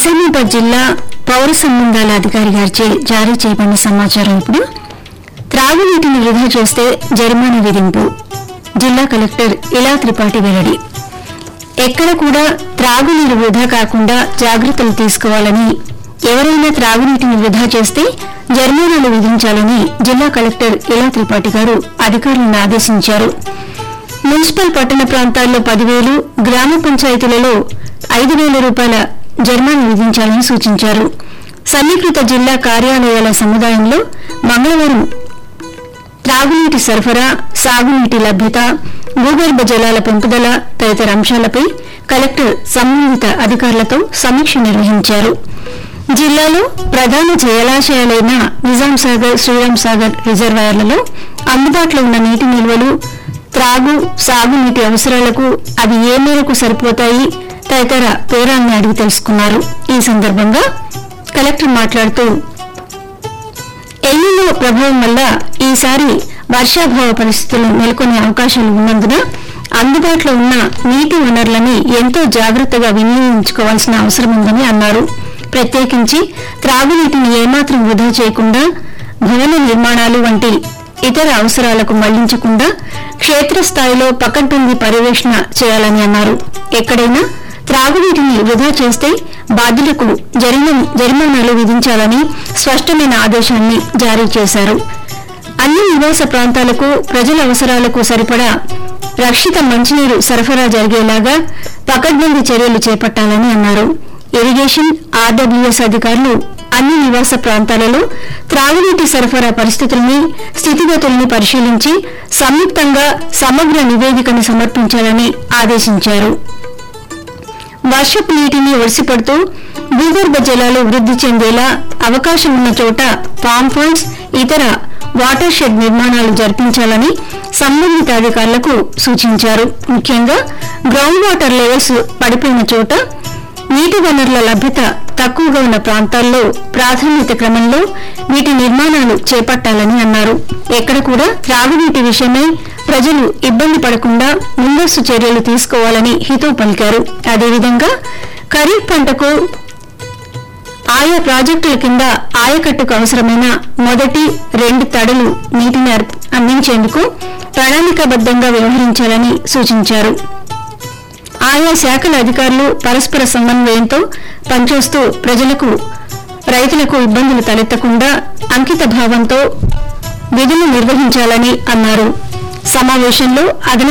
నిజామాబాద్ జిల్లా పౌర సంబంధాల అధికారి గారిచే జారీ చేయబడిన సమాచారం ఇప్పుడు త్రాగునీటిని వృధా చేస్తే జరిమానా విధింపు జిల్లా కలెక్టర్ ఇలా త్రిపాఠి వెల్లడి ఎక్కడ కూడా త్రాగునీరు వృధా కాకుండా జాగ్రత్తలు తీసుకోవాలని ఎవరైనా త్రాగునీటిని వృధా చేస్తే జరిమానాలు విధించాలని జిల్లా కలెక్టర్ ఇలా త్రిపాఠి గారు అధికారులను ఆదేశించారు మున్సిపల్ పట్టణ ప్రాంతాల్లో పదివేలు గ్రామ పంచాయతీలలో ఐదు వేల రూపాయల జరిమానా విధించాలని సూచించారు సమీకృత జిల్లా కార్యాలయాల సముదాయంలో మంగళవారం త్రాగునీటి సరఫరా సాగునీటి లభ్యత భూగర్భ జలాల పెంపుదల తదితర అంశాలపై కలెక్టర్ సంబంధిత అధికారులతో సమీక్ష నిర్వహించారు జిల్లాలో ప్రధాన జలాశయాలైన నిజాం సాగర్ శ్రీరామ్ సాగర్ రిజర్వాయర్లలో అందుబాటులో ఉన్న నీటి నిల్వలు త్రాగు సాగునీటి అవసరాలకు అవి ఏ మేరకు సరిపోతాయి తదితర వివరాలను అడిగి తెలుసుకున్నారు ఈ సందర్భంగా కలెక్టర్ మాట్లాడుతూ ఎల్లిలో ప్రభావం వల్ల ఈసారి వర్షాభావ పరిస్థితులు నెలకొనే అవకాశాలు ఉన్నందున అందుబాటులో ఉన్న నీటి వనరులని ఎంతో జాగ్రత్తగా వినియోగించుకోవాల్సిన అవసరం ఉందని అన్నారు ప్రత్యేకించి త్రాగునీటిని ఏమాత్రం వృధా చేయకుండా భవన నిర్మాణాలు వంటి ఇతర అవసరాలకు మళ్లించకుండా క్షేత్రస్థాయిలో పకడ్బందీ పర్యవేక్షణ చేయాలని అన్నారు ఎక్కడైనా త్రాగునీటిని వృధా చేస్తే బాధ్యులకు జరిమ- జరిమానాలు విధించాలని స్పష్టమైన ఆదేశాన్ని జారీ చేశారు అన్ని నివాస ప్రాంతాలకు ప్రజల అవసరాలకు సరిపడా రక్షిత మంచినీరు సరఫరా జరిగేలాగా పకడ్బందీ చర్యలు చేపట్టాలని అన్నారు ఇరిగేషన్ ఆర్డబ్ల్యూఎస్ అధికారులు అన్ని నివాస ప్రాంతాలలో త్రాగునీటి సరఫరా పరిస్థితుల్ని స్థితిగతుల్ని పరిశీలించి సంయుక్తంగా సమగ్ర నివేదికను సమర్పించాలని ఆదేశించారు వర్షపు నీటిని ఒడిసిపడుతూ భూగర్భ జలాలు వృద్ధి చెందేలా అవకాశం ఉన్న చోట పామ్ పాండ్స్ ఇతర వాటర్ షెడ్ నిర్మాణాలు జరిపించాలని సంబంధిత అధికారులకు సూచించారు ముఖ్యంగా గ్రౌండ్ వాటర్ లెవెల్స్ పడిపోయిన చోట నీటి వనరుల లభ్యత తక్కువగా ఉన్న ప్రాంతాల్లో ప్రాధాన్యత క్రమంలో వీటి నిర్మాణాలు చేపట్టాలని అన్నారు ఎక్కడ కూడా త్రాగునీటి విషయమై ప్రజలు ఇబ్బంది పడకుండా ముందస్తు చర్యలు తీసుకోవాలని హితవు పలికారు అదేవిధంగా ఖరీఫ్ పంటకు ఆయా ప్రాజెక్టుల కింద ఆయకట్టుకు అవసరమైన మొదటి రెండు తడులు నీటిని అర్ప- అందించేందుకు ప్రణాళికాబద్దంగా వ్యవహరించాలని సూచించారు ఆయా శాఖల అధికారులు పరస్పర సమన్వయంతో పనిచేస్తూ ప్రజలకు రైతులకు ఇబ్బందులు తలెత్తకుండా అంకిత భావంతో విధులు నిర్వహించాలని అన్నారు సమావేశంలో అదనపు